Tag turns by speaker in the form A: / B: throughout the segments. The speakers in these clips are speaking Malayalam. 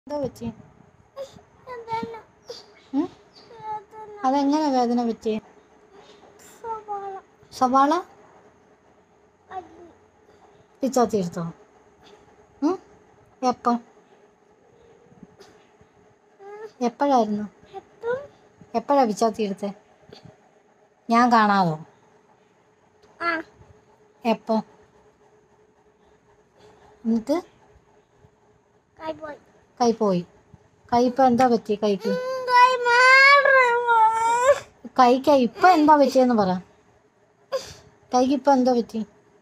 A: എന്താ പറ്റി ഉം? അതെങ്ങനെ വേദന പറ്റി സവാള പിച്ചാത്തി എടുത്തോ ഉം? എപ്പം എപ്പോഴായിരുന്നു എപ്പോഴാ പിച്ചാത്തി എടുത്തേ ഞാൻ കാണാതോ എപ്പോ എന്നിട്ട് കൈ പോയി കൈ ഇപ്പൊ എന്താ പറ്റി കൈക്ക് കൈക്ക് ഇപ്പൊ എന്താ പറ്റിയെന്ന് പറ കൈക്ക് ഇപ്പൊ എന്താ പറ്റി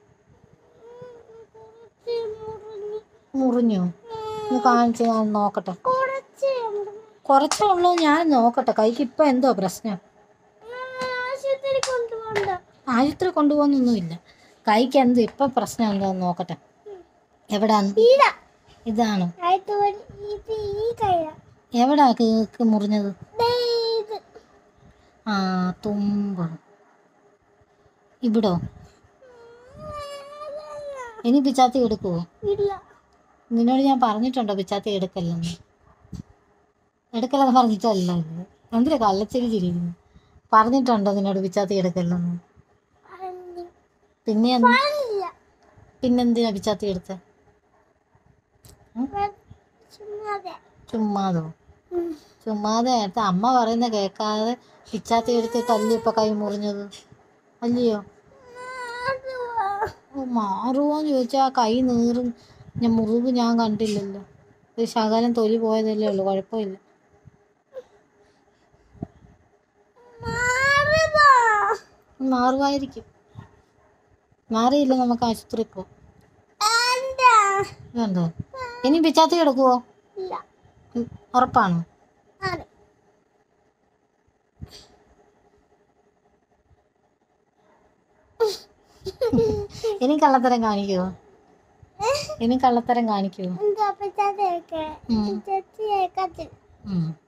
A: മുറിഞ്ഞോ ഒന്ന് കാണിച്ച് ഞാൻ നോക്കട്ടെ കുറച്ചേ ഉള്ളൂ ഞാൻ നോക്കട്ടെ കൈക്ക് ഇപ്പൊ എന്തോ പ്രശ്നം ആശുപത്രി കൊണ്ടുപോകുന്നൊന്നുമില്ല കൈക്ക് എന്ത് ഇപ്പൊ പ്രശ്നം എന്താന്ന് നോക്കട്ടെ എവിടാന്ന് ഇതാണ് എവിടാ കേക്ക് മുറിഞ്ഞത് ആ തുമ്പ് ഇവിടോ ഇനി പിച്ചാത്തി എടുക്കുവോ നിന്നോട് ഞാൻ പറഞ്ഞിട്ടുണ്ടോ പിച്ചാത്തി എടുക്കല്ലെന്ന് എടുക്കല്ലെന്ന് പറഞ്ഞിട്ടല്ല ഇത് എന്തിനാ കള്ളച്ചിരി ചിരിക്കുന്നു പറഞ്ഞിട്ടുണ്ടോ നിന്നോട് പിച്ചാത്തി എടുക്കല്ലെന്ന് പിന്നെ എന്ത്- പിന്നെന്തിനാ പിച്ചാത്തി എടുത്ത ചുമ്മാതോ ചുമ്മാതെ എടുത്ത അമ്മ പറയുന്ന കേൾക്കാതെ പിച്ചാത്തി എടുത്തിട്ടല്ലേ ഇപ്പൊ കൈ മുറിഞ്ഞത് അല്ലയോ ഓ, മാറുവോന്ന് ചോദിച്ചാൽ ആ കൈ നീറും ഞാൻ മുറിവ് ഞാൻ കണ്ടില്ലല്ലോ ഒരു ശകലം തൊലി പോയതല്ലേ ഉള്ളൂ കുഴപ്പമില്ല മാറുമായിരിക്കും മാറിയില്ല നമുക്ക് ആശുപത്രി പോ വേണ്ടോ ഇനി പിച്ചാത്തി എടുക്കുവോ ഉം, ഉറപ്പാണോ ഇനി കള്ളത്തരം കാണിക്കുവോ ഇനി കള്ളത്തരം കാണിക്കുവോ ഉം. ഉം.